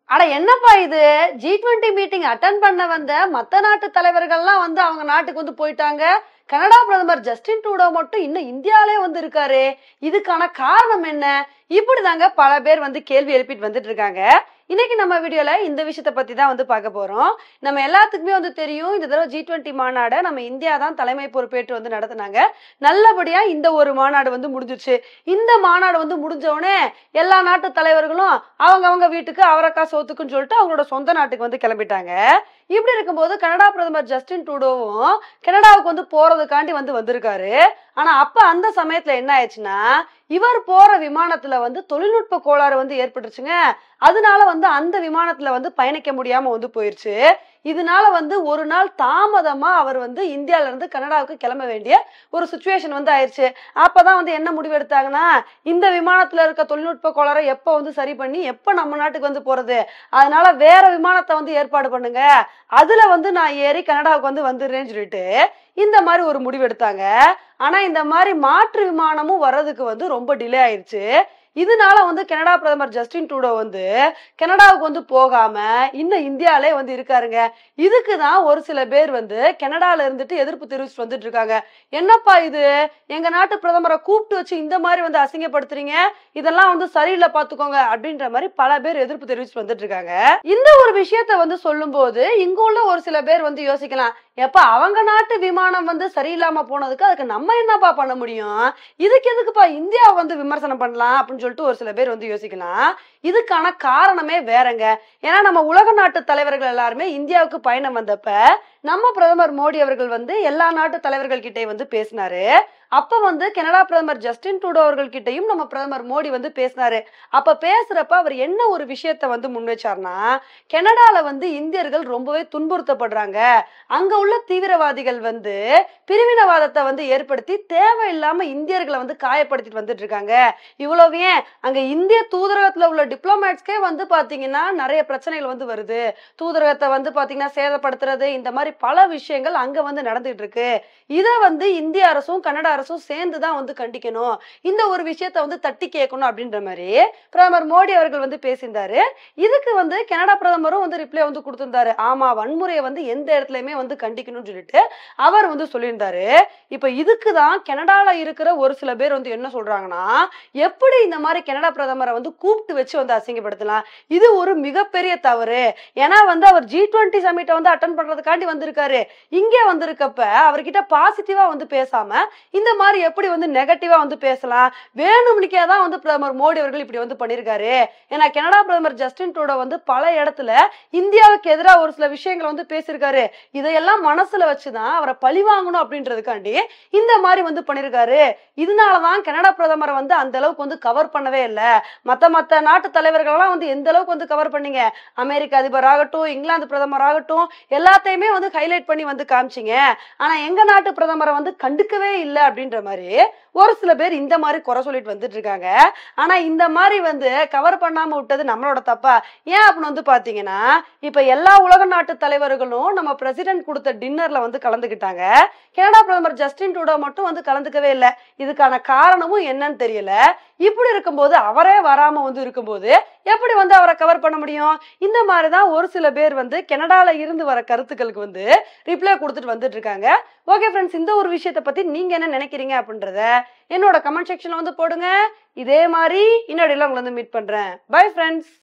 அட என்னப்பா இது ஜி டுவெண்ட்டி மீட்டிங் அட்டன் பண்ண வந்த மத்த நாட்டு தலைவர்கள்லாம் வந்து அவங்க நாட்டுக்கு வந்து போயிட்டாங்க கனடா பிரதமர் ஜஸ்டின் ட்ரூடோ மட்டும் இன்னும் இந்தியாலே வந்து இருக்காரு இதுக்கான காரணம் என்ன இப்படிதாங்க பல பேர் வந்து கேள்வி எழுப்பிட்டு வந்துட்டு இருக்காங்க இன்னைக்கு நம்ம வீடியோல இந்த விஷயத்த பத்தி தான் வந்து பார்க்க போறோம் நம்ம எல்லாத்துக்குமே வந்து தெரியும் இந்த தடவை ஜி டுவெண்ட்டி மாநாடை நம்ம இந்தியா தான் தலைமை பொறுப்பேற்று வந்து நடத்துனாங்க நல்லபடியா இந்த ஒரு மாநாடு வந்து முடிஞ்சிருச்சு இந்த மாநாடு வந்து முடிஞ்ச உடனே எல்லா நாட்டு தலைவர்களும் அவங்க அவங்க வீட்டுக்கு அவரக்காய் சோத்துக்குன்னு சொல்லிட்டு அவங்களோட சொந்த நாட்டுக்கு வந்து கிளம்பிட்டாங்க இப்படி இருக்கும்போது கனடா பிரதமர் ஜஸ்டின் ட்ரூடோவும் கனடாவுக்கு வந்து போறதுக்காண்டி வந்து வந்திருக்காரு ஆனா அப்ப அந்த சமயத்துல என்ன ஆயிடுச்சுன்னா இவர் போற விமானத்துல வந்து தொழில்நுட்ப கோளாறு வந்து ஏற்பட்டுருச்சுங்க அதனால வந்து அந்த விமானத்துல வந்து பயணிக்க முடியாம வந்து போயிருச்சு இதனால வந்து ஒரு நாள் தாமதமா அவர் வந்து இந்தியால இருந்து கனடாவுக்கு கிளம்ப வேண்டிய ஒரு சுச்சுவேஷன் வந்து ஆயிடுச்சு அப்பதான் வந்து என்ன முடிவு எடுத்தாங்கன்னா இந்த விமானத்துல இருக்க தொழில்நுட்ப கோளாறை எப்ப வந்து சரி பண்ணி எப்ப நம்ம நாட்டுக்கு வந்து போறது அதனால வேற விமானத்தை வந்து ஏற்பாடு பண்ணுங்க அதுல வந்து நான் ஏறி கனடாவுக்கு வந்து வந்துடுறேன்னு சொல்லிட்டு இந்த மாதிரி ஒரு முடிவு எடுத்தாங்க ஆனா இந்த மாதிரி மாற்று விமானமும் வர்றதுக்கு வந்து ரொம்ப டிலே ஆயிடுச்சு இதனால வந்து கனடா பிரதமர் ஜஸ்டின் ட்ரூடோ வந்து கனடாவுக்கு வந்து போகாம இன்னும் இந்தியாலே வந்து இருக்காருங்க இதுக்கு தான் ஒரு சில பேர் வந்து கனடால இருந்துட்டு எதிர்ப்பு தெரிவிச்சுட்டு வந்துட்டு இருக்காங்க என்னப்பா இது எங்க நாட்டு பிரதமரை கூப்பிட்டு வச்சு இந்த மாதிரி வந்து அசிங்கப்படுத்துறீங்க இதெல்லாம் வந்து சரியில்லை பாத்துக்கோங்க அப்படின்ற மாதிரி பல பேர் எதிர்ப்பு தெரிவிச்சுட்டு வந்துட்டு இருக்காங்க இந்த ஒரு விஷயத்த வந்து சொல்லும்போது இங்க உள்ள ஒரு சில பேர் வந்து யோசிக்கலாம் எப்ப அவங்க நாட்டு விமானம் வந்து சரியில்லாம போனதுக்கு அதுக்கு நம்ம என்னப்பா பண்ண முடியும் இதுக்கு எதுக்குப்பா இந்தியாவை வந்து விமர்சனம் பண்ணலாம் அப்படின்னு சொல்லிட்டு ஒரு சில பேர் வந்து யோசிக்கலாம் இதுக்கான காரணமே வேறங்க ஏன்னா நம்ம உலக நாட்டு தலைவர்கள் எல்லாருமே இந்தியாவுக்கு பயணம் வந்தப்ப நம்ம பிரதமர் மோடி அவர்கள் வந்து எல்லா நாட்டு தலைவர்கள் கிட்டே வந்து பேசினாரு அப்ப வந்து கனடா பிரதமர் ஜஸ்டின் ட்ரூடோ அவர்கள் கிட்டயும் நம்ம பிரதமர் மோடி வந்து பேசினாரு அப்ப பேசுறப்ப அவர் என்ன ஒரு விஷயத்த வந்து முன் வச்சார்னா கனடால வந்து இந்தியர்கள் ரொம்பவே துன்புறுத்தப்படுறாங்க அங்க உள்ள தீவிரவாதிகள் வந்து பிரிவினவாதத்தை வந்து ஏற்படுத்தி தேவையில்லாம இந்தியர்களை வந்து காயப்படுத்திட்டு வந்துட்டு இருக்காங்க இவ்வளவு ஏன் அங்க இந்திய தூதரகத்துல உள்ள டிப்ளமேட்ஸ்க்கே வந்து பாத்தீங்கன்னா நிறைய பிரச்சனைகள் வந்து வருது தூதரகத்தை வந்து பாத்தீங்கன்னா சேதப்படுத்துறது இந்த மாதிரி பல விஷயங்கள் அங்க வந்து நடந்துட்டு இருக்கு இதை வந்து இந்திய அரசும் கனடா அரசும் சேர்ந்து தான் வந்து கண்டிக்கணும் இந்த ஒரு விஷயத்த வந்து தட்டி கேட்கணும் அப்படின்ற மாதிரி பிரதமர் மோடி அவர்கள் வந்து பேசியிருந்தாரு இதுக்கு வந்து கனடா பிரதமரும் வந்து ரிப்ளை வந்து கொடுத்திருந்தாரு ஆமா வன்முறையை வந்து எந்த இடத்துலயுமே வந்து கண்டிக்கணும்னு சொல்லிட்டு அவர் வந்து சொல்லியிருந்தாரு இப்ப இதுக்கு தான் கனடால இருக்கிற ஒரு சில பேர் வந்து என்ன சொல்றாங்கன்னா எப்படி இந்த மாதிரி கனடா பிரதமரை வந்து கூப்பிட்டு வச்சு வந்து அசிங்கப்படுத்தலாம் இது ஒரு மிகப்பெரிய தவறு ஏன்னா வந்து அவர் ஜி டுவெண்ட்டி சமிட்டை வந்து அட்டன் பண்றதுக்காண்டி வந்திருக்காரு இங்கே வந்திருக்கப்ப அவர்கிட்ட பாசிட்டிவா வந்து பேசாம இந்த மாதிரி எப்படி வந்து நெகட்டிவா வந்து பேசலாம் வேணும்னுக்கே தான் வந்து பிரதமர் மோடி அவர்கள் இப்படி வந்து பண்ணியிருக்காரு ஏன்னா கனடா பிரதமர் ஜஸ்டின் ட்ரூடோ வந்து பல இடத்துல இந்தியாவுக்கு எதிராக ஒரு சில விஷயங்களை வந்து பேசியிருக்காரு இதையெல்லாம் மனசுல வச்சுதான் அவரை பழி வாங்கணும் அப்படின்றதுக்காண்டி இந்த மாதிரி வந்து பண்ணியிருக்காரு இதனாலதான் கனடா பிரதமரை வந்து அந்த அளவுக்கு வந்து கவர் பண்ணவே இல்லை மத்த மத்த நாட்டு தலைவர்கள்லாம் வந்து எந்த அளவுக்கு வந்து கவர் பண்ணீங்க அமெரிக்க அதிபர் ஆகட்டும் இங்கிலாந்து பிரதமர் ஆகட்டும் எல்லாத்தையுமே வந்து ஹைலைட் பண்ணி வந்து காமிச்சிங்க ஆனா எங்க நாட்டு பிரதமரை வந்து கண்டுக்கவே இல்லை அப்படின்ற மாதிரி ஒரு சில பேர் இந்த மாதிரி குறை சொல்லிட்டு வந்துட்டு இருக்காங்க ஆனா இந்த மாதிரி வந்து கவர் பண்ணாம விட்டது நம்மளோட தப்பா ஏன் அப்படின்னு வந்து பாத்தீங்கன்னா இப்ப எல்லா உலக நாட்டு தலைவர்களும் நம்ம பிரசிடென்ட் கொடுத்த டின்னர்ல வந்து கலந்துக்கிட்டாங்க கனடா பிரதமர் ஜஸ்டின் ட்ரூடோ மட்டும் வந்து கலந்துக்கவே இல்லை இதுக்கான காரணமும் என்னன்னு தெரியல இப்படி இருக்கும்போது அவரே வராம வந்து இருக்கும்போது எப்படி வந்து அவரை கவர் பண்ண முடியும் இந்த மாதிரிதான் ஒரு சில பேர் வந்து கனடால இருந்து வர கருத்துக்களுக்கு வந்து ரிப்ளை கொடுத்துட்டு வந்துட்டு இருக்காங்க ஓகே ஃப்ரெண்ட்ஸ் இந்த ஒரு விஷயத்தை பத்தி நீங்க என்ன நினைக்கிறீங்க அப்படின்றத என்னோட கமெண்ட் செக்ஷன்ல வந்து போடுங்க இதே மாதிரி இன்னொடையில உங்களை வந்து மீட் பண்றேன் பை ஃப்ரெண்ட்ஸ்